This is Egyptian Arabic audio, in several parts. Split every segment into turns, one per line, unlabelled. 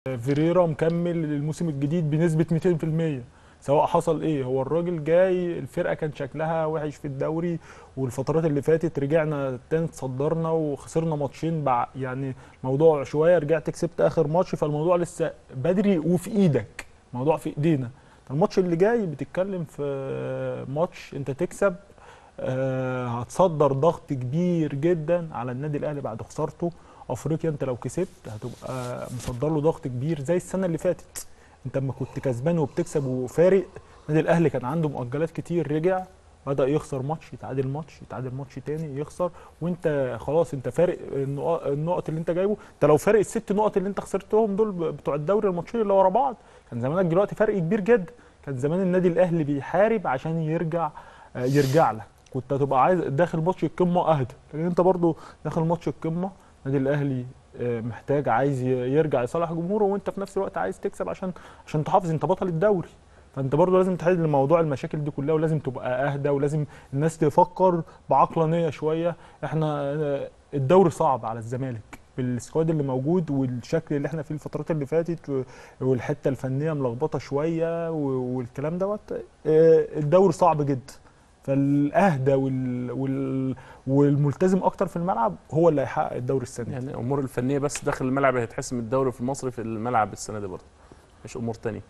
فيريرا مكمل الموسم الجديد بنسبه 200% سواء حصل ايه هو الراجل جاي الفرقه كان شكلها وحش في الدوري والفترات اللي فاتت رجعنا تاني تصدرنا وخسرنا ماتشين بع يعني موضوع شويه رجعت كسبت اخر ماتش فالموضوع لسه بدري وفي ايدك موضوع في ايدينا الماتش اللي جاي بتتكلم في ماتش انت تكسب آه، هتصدر ضغط كبير جدا على النادي الاهلي بعد خسارته افريقيا انت لو كسبت هتبقى مصدر له ضغط كبير زي السنه اللي فاتت انت لما كنت كسبان وبتكسب وفارق النادي الاهلي كان عنده مؤجلات كتير رجع بدا يخسر ماتش يتعادل ماتش يتعادل ماتش تاني يخسر وانت خلاص انت فارق النقا- النقط اللي انت جايبه انت لو فارق الست نقط اللي انت خسرتهم دول ب- بتوع الدوري الماتشين اللي ورا بعض كان زمانك دلوقتي فرق كبير جدا كان زمان النادي الاهلي بيحارب عشان يرجع آه، يرجع لك كنت هتبقى عايز داخل ماتش القمه اهدى لكن انت برضو داخل ماتش القمه النادي الاهلي آه، محتاج عايز ي- يرجع يصالح جمهوره وانت في نفس الوقت عايز تكسب عشان عشان تحافظ انت بطل الدوري فانت برضه لازم تحل موضوع المشاكل دي كلها ولازم تبقى اهدى ولازم الناس تفكر بعقلانيه شويه احنا آه، الدوري صعب على الزمالك بالسكواد اللي موجود والشكل اللي احنا فيه الفترات اللي فاتت و- والحته الفنيه ملخبطه شويه و- والكلام دوت آه، الدوري صعب جدا فالاهدى وال... وال... والملتزم اكتر في الملعب هو اللي هيحقق الدوري السنه دي
يعني الامور الفنيه بس داخل الملعب هيتحسم الدوري في المصري في الملعب السنه دي برضه مش امور تانية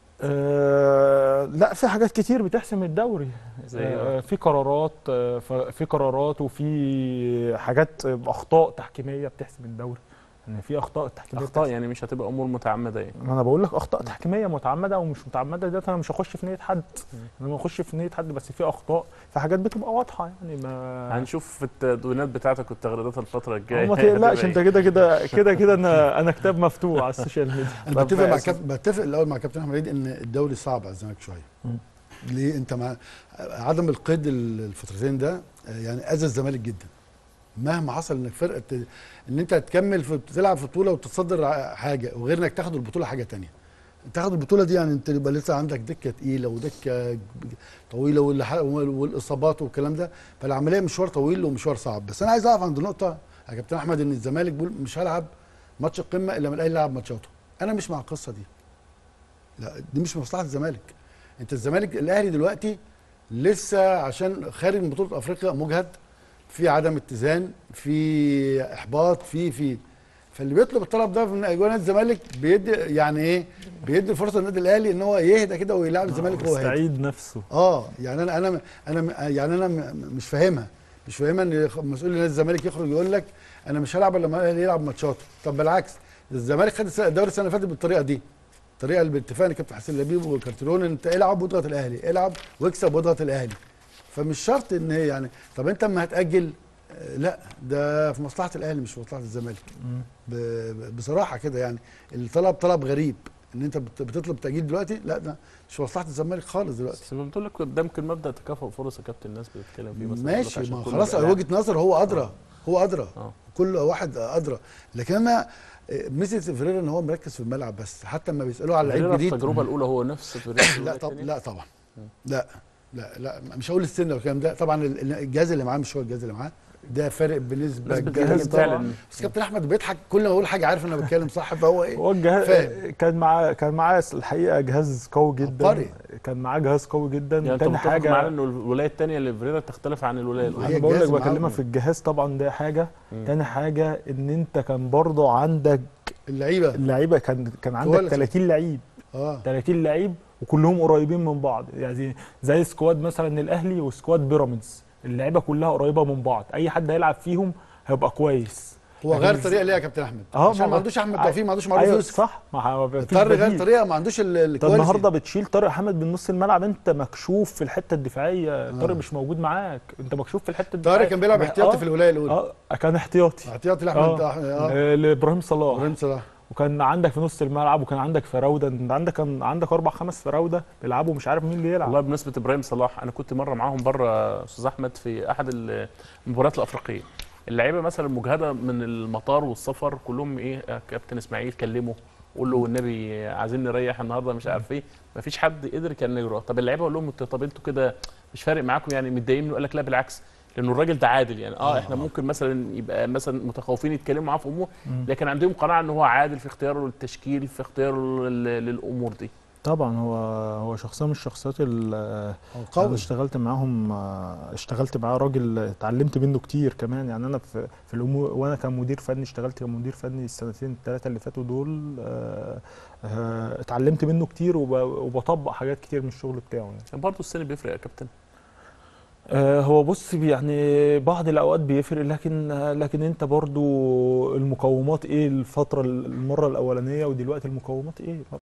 آه لا في حاجات كتير بتحسم الدوري
زي
آه في قرارات آه ف- في قرارات وفي حاجات آه، اخطاء تحكيميه بتحسم الدوري يعني في اخطاء تحكيميه
اخطاء يعني مش هتبقى امور متعمده يعني
ما انا بقول لك اخطاء تحكيميه متعمده ومش متعمده ديت انا مش هخش في نيه حد انا ما اخش في نيه حد بس في اخطاء في حاجات بتبقى واضحه يعني ما
هنشوف في التدوينات بتاعتك والتغريدات الفتره الجايه
ما تقلقش
هتبقى
انت
إيه.
كده كده كده كده انا انا كتاب مفتوح على السوشيال ميديا
انا بتفق مع كابتن بتفق الاول مع كابتن احمد عيد ان الدوري صعب على الزمالك شويه
مم.
ليه انت مع عدم القيد الفترتين ده آه، يعني اذى الزمالك جدا مهما حصل انك فرقه ت- ان انت تكمل في تلعب في بطوله وتتصدر ع- حاجه وغير انك تاخد البطوله حاجه تانية تاخد البطوله دي يعني انت يبقى لسه عندك دكه تقيله ودكه طويله والح- والاصابات والكلام ده فالعمليه مشوار طويل ومشوار صعب بس انا عايز اقف عند نقطه يا كابتن احمد ان الزمالك بيقول مش هلعب ماتش القمه الا لما الاهلي يلعب ماتشاته انا مش مع القصه دي لا دي مش مصلحه الزمالك انت الزمالك الاهلي دلوقتي لسه عشان خارج من بطوله افريقيا مجهد في عدم اتزان في احباط في في فاللي بيطلب الطلب ده من اجوان نادي الزمالك بيدي يعني ايه بيدي فرصه للنادي الاهلي ان هو يهدى كده ويلعب الزمالك وهو هادي
يستعيد نفسه
اه يعني انا انا انا يعني انا م- مش فاهمها مش فاهمها ان مسؤول نادي الزمالك يخرج يقول لك انا مش هلعب الا لما الاهلي يلعب ماتشاته طب بالعكس الزمالك خد الس- الدوري السنه اللي فاتت بالطريقه دي الطريقه اللي باتفاق كابتن حسين لبيب وكارتيرون ان انت العب واضغط الاهلي العب واكسب واضغط الاهلي فمش شرط ان هي يعني طب انت اما هتاجل آه، لا ده في مصلحه الاهلي مش في مصلحه الزمالك
مم.
ب- ب- بصراحه كده يعني الطلب طلب غريب ان انت بت- بتطلب تاجيل دلوقتي لا ده مش في مصلحه الزمالك خالص دلوقتي
بس بتقول لك ده يمكن مبدا تكافؤ فرص يا كابتن الناس بتتكلم فيه مثلا يقول لك
ماشي
عشان
ما
كله
خلاص
يبقى لاعب.
وجهه نظر هو ادرى هو ادرى
اه
كل واحد ادرى لكن انا آه، ميزه فيريرا ان هو مركز في الملعب بس حتى لما بيسالوه على لعيب
فيريرا
جديد
التجربه الاولى هو نفس فيريرا
لا طب لا طبعا لا لا لا مش هقول السن والكلام ده طبعا ال- الجهاز اللي معاه مش هو الجهاز اللي معاه ده فارق بنسبه
ناس
كبيره
بتتكلم
جدا
فعلا
بس كابتن احمد بيضحك كل ما اقول حاجه عارف ان انا بتكلم صح فهو ايه
هو الجهاز
فاهم.
كان معاه كان معاه الحقيقه جهاز قوي جدا
عبقري.
كان معاه جهاز قوي جدا
يعني انت
تاني
متفق
حاجه
معانا انه الولايه الثانيه لفيريرا تختلف عن الولايه
ما
الاولى
هي
انا بقول لك
الجهاز معاهم.
بكلمك في الجهاز طبعا ده حاجه
مم.
تاني حاجه ان انت كان برضه عندك
اللعيبه
اللعيبه كان كان عندك
كواليتي.
30 لعيب
اه
30 لعيب وكلهم قريبين من بعض يعني زي سكواد مثلا الاهلي وسكواد بيراميدز اللعيبه كلها قريبه من بعض اي حد هيلعب فيهم هيبقى كويس
هو
لكن
غير
الز-
طريقه ليه يا كابتن احمد
اه
عشان ما عندوش احمد توفيق ما عندوش معروف
ايوه
يوسف
صح ما هو مفيش
اضطر غير
بديل.
طريقه ما عندوش ال-
انت
الكواليتي
النهارده بتشيل طارق حامد من نص الملعب انت مكشوف في الحته الدفاعيه طارق مش موجود معاك انت مكشوف في الحته الدفاعيه
طارق كان بيلعب احتياطي
آه،
في الولايه الاولى
اه كان احتياطي
احتياطي لاحمد
آه.
اه
آه لابراهيم صلاح
ابراهيم صلاح
وكان عندك في نص الملعب وكان عندك فراوده انت عندك كان عندك اربع خمس فراوده بيلعبوا مش عارف مين اللي يلعب
والله بمناسبه ابراهيم صلاح انا كنت مره معاهم بره استاذ احمد في احد المباريات الافريقيه اللعيبه مثلا مجهده من المطار والسفر كلهم ايه يا كابتن اسماعيل كلمه قول له والنبي عايزين نريح النهارده مش عارف ايه مفيش حد قدر كان يروح طب اللعيبه اقول لهم انتوا- طب انتوا كده مش فارق معاكم يعني متضايقين منه؟ قال لك لا بالعكس لانه الراجل ده عادل يعني اه
آه.
احنا ممكن مثلا يبقى مثلا متخوفين يتكلموا معاه في امور
مم.
لكن عندهم قناعه ان هو عادل في اختياره للتشكيل في اختياره لل- للامور دي
طبعا هو هو شخصيه من الشخصيات ال-
هو
انا
قوي
اشتغلت معاهم آه، اشتغلت معاه راجل اتعلمت منه كتير كمان يعني انا في في الامور وانا كمدير فني اشتغلت كمدير فني السنتين الثلاثه اللي فاتوا دول آه، آه، اتعلمت منه كتير وب- وبطبق حاجات كتير من الشغل بتاعه يعني
برضه السن بيفرق يا كابتن
آه، هو بص يعني بعض الاوقات بيفرق لكن لكن انت برضو المقومات ايه الفتره المره الاولانيه ودلوقتي المقومات ايه